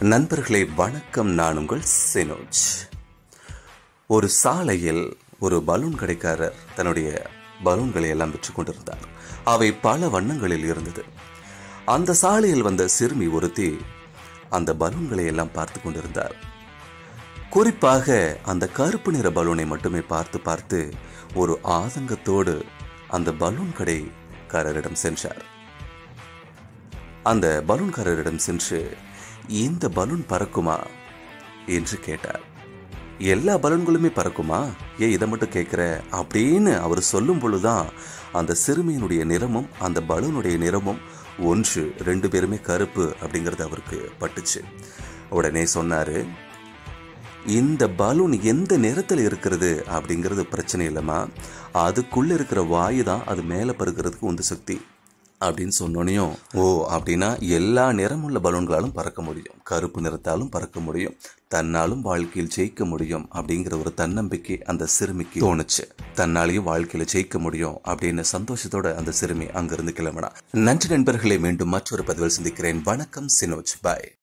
நண்பர்களே வணக்கம் நான் உங்கள் சினோஜ் ஒரு சாலையில் ஒரு பலூன் கடைக்காரர் தன்னுடைய பலூன்களை எல்லாம் விற்று கொண்டிருந்தார் அவை பல வண்ணங்களில் இருந்தது அந்த சாலையில் வந்த சிறுமி ஒருத்தி அந்த பலூன்களை எல்லாம் பார்த்து கொண்டிருந்தார் குறிப்பாக அந்த கருப்பு நிற பலூனை மட்டுமே பார்த்து பார்த்து ஒரு ஆதங்கத்தோடு அந்த பலூன் கடைக்காரரிடம் சென்றார் அந்த பலூன்காரரிடம் சென்று இந்த பலூன் பறக்குமா என்று கேட்டார் எல்லா பலூன்களுமே பறக்குமா ஏன் இதை மட்டும் கேட்குற அப்படின்னு அவர் சொல்லும் பொழுதுதான் அந்த சிறுமியினுடைய நிறமும் அந்த பலூனுடைய நிறமும் ஒன்று ரெண்டு பேருமே கருப்பு அப்படிங்கிறது அவருக்கு பட்டுச்சு உடனே சொன்னாரு இந்த பலூன் எந்த நிறத்தில் இருக்கிறது அப்படிங்கிறது பிரச்சனை இல்லைம்மா அதுக்குள்ள இருக்கிற வாயு தான் அது மேலே பறக்கிறதுக்கு உந்து சக்தி அப்படின்னு சொன்னோனையும் ஓ அப்படின்னா எல்லா நிறமுள்ள பலூன்களாலும் பறக்க முடியும் கருப்பு நிறத்தாலும் பறக்க முடியும் தன்னாலும் வாழ்க்கையில் ஜெயிக்க முடியும் அப்படிங்கிற ஒரு தன்னம்பிக்கை அந்த சிறுமிக்கு தோணுச்சு தன்னாலையும் வாழ்க்கையில ஜெயிக்க முடியும் அப்படின்னு சந்தோஷத்தோட அந்த சிறுமி அங்கிருந்து கிளம்பினா நன்றி நண்பர்களை மீண்டும் மற்றொரு பதிவில் சந்திக்கிறேன் வணக்கம் சினோஜ் பாய்